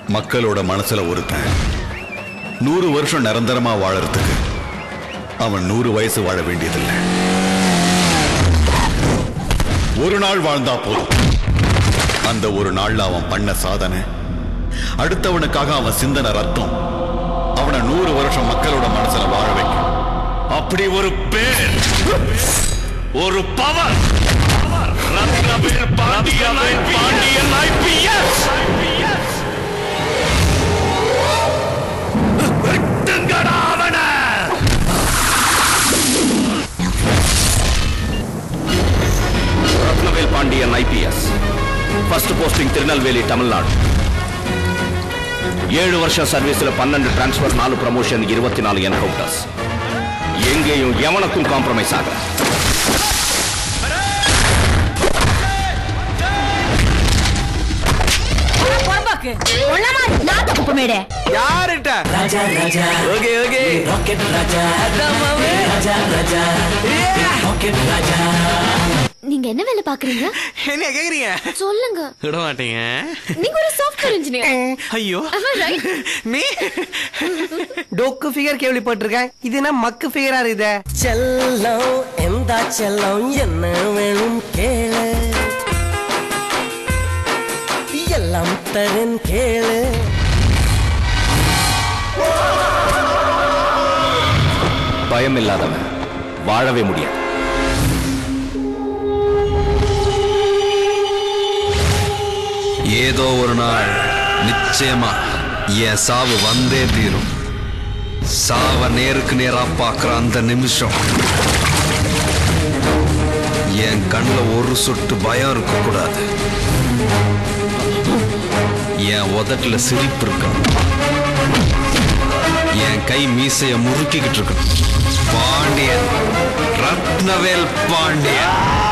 மக்களோட மனசுல ஒருத்தன் நூறு வருஷம் நிரந்தரமா வாழறதுக்கு அவன் நூறு வயசு வாழ வேண்டியதில்லை ஒரு நாள் வாழ்ந்தா போதும் அந்த ஒரு நாள்ல அவன் பண்ண சாதனை அடுத்தவனுக்காக அவன் சிந்தன ரத்தம் அவனை நூறு வருஷம் மக்களோட மனசுல வாழ வைக்கும் அப்படி ஒரு பேர் ஒரு பவர் ரத்னவேல் பாண்டியன் பாண்டியன் ஐபிஎஸ் வெட்டுங்கடா அவனை Rathnavel Pandian IPS first posting Tirunelveli Tamil Nadu ஏழு வருஷம் சர்வீஸ்ல பன்னெண்டு டிரான்ஸ்பர் நாலு ப்ரமோஷன் இருபத்தி நாலு என்கவுண்டர்ஸ் எங்கேயும் எவனுக்கும் காம்ப்ரமைஸ் ஆகல பொறம்பாக்கு ஒண்ணமா நாத்த குப்பமேடு யாருட்ட Raja Raja okay okay rocket Raja Raja Raja rocket Raja நீங்க என்ன வேலை பாக்குறீங்க என்ன கேக்குறீங்க சொல்லுங்க விட மாட்டீங்க நீங்க ஒரு சாஃப்ட்வேர் இன்ஜினியர் ஐயோ Am I right? நீ டொக்கு ஃபிகர் கேள்விப்பட்டிருக்கேன் இது என்ன மக்கு ஃபிகரா இது செல்லம் எந்த செல்லம் என்ன வேணும் கேளு எல்லாம் தரேன் கேளு பயம் இல்லாதவன் வாழவே முடியாது ஏதோ ஒரு நாள் நிச்சயமா என் சாவு வந்தே தீரும் சாவ நேருக்கு நேரா பார்க்குற அந்த நிமிஷம் என் கண்ணில் ஒரு சொட்டு பயம் இருக்கக்கூடாது என் உதட்டுல சிரிப்பு இருக்கணும் என் கை மீசைய முறுக்கிக்கிட்டு இருக்கணும் பாண்டியன் ரத்னவேல் பாண்டியன்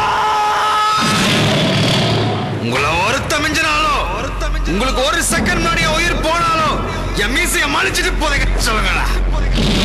உங்களை ஒருத்த மிஞ்சினாலும் உங்களுக்கு ஒரு செகண்ட் முன்னாடி உயிர் போனாலும் என் மீசைய மலிச்சிட்டு போதைங்க சொல்லுங்களா